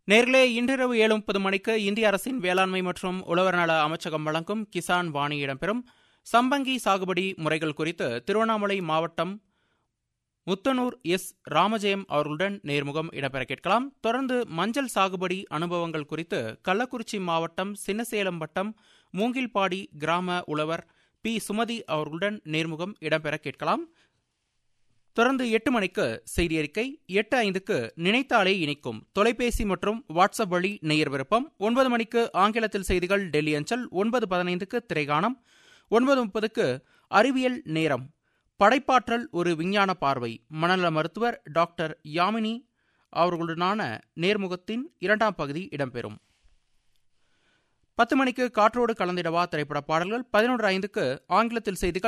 நேர்களே இன்றிரவு ஏழு முப்பது மணிக்கு இந்திய அரசின் வேளாண்மை மற்றும் உழவர் நல அமைச்சகம் வழங்கும் கிசான் வாணி இடம்பெறும் சம்பங்கி சாகுபடி முறைகள் குறித்து திருவண்ணாமலை மாவட்டம் முத்தனூர் எஸ் ராமஜெயம் அவர்களுடன் நேர்முகம் இடம்பெற கேட்கலாம் தொடர்ந்து மஞ்சள் சாகுபடி அனுபவங்கள் குறித்து கள்ளக்குறிச்சி மாவட்டம் சின்னசேலம் வட்டம் மூங்கில்பாடி கிராம உழவர் பி சுமதி அவர்களுடன் நேர்முகம் இடம்பெற கேட்கலாம் தொடர்ந்து எட்டு மணிக்கு செய்தி அறிக்கை எட்டு ஐந்துக்கு நினைத்தாலே இனிக்கும் தொலைபேசி மற்றும் வாட்ஸ்அப் வழி நேயர் விருப்பம் ஒன்பது மணிக்கு ஆங்கிலத்தில் செய்திகள் டெல்லி அஞ்சல் ஒன்பது பதினைந்துக்கு திரைகாணம் ஒன்பது முப்பதுக்கு அறிவியல் நேரம் படைப்பாற்றல் ஒரு விஞ்ஞான பார்வை மனநல மருத்துவர் டாக்டர் யாமினி அவர்களுடனான நேர்முகத்தின் இரண்டாம் பகுதி இடம்பெறும் பத்து மணிக்கு காற்றோடு கலந்திடவா திரைப்பட பாடல்கள் பதினொன்று ஐந்துக்கு ஆங்கிலத்தில் செய்திகள்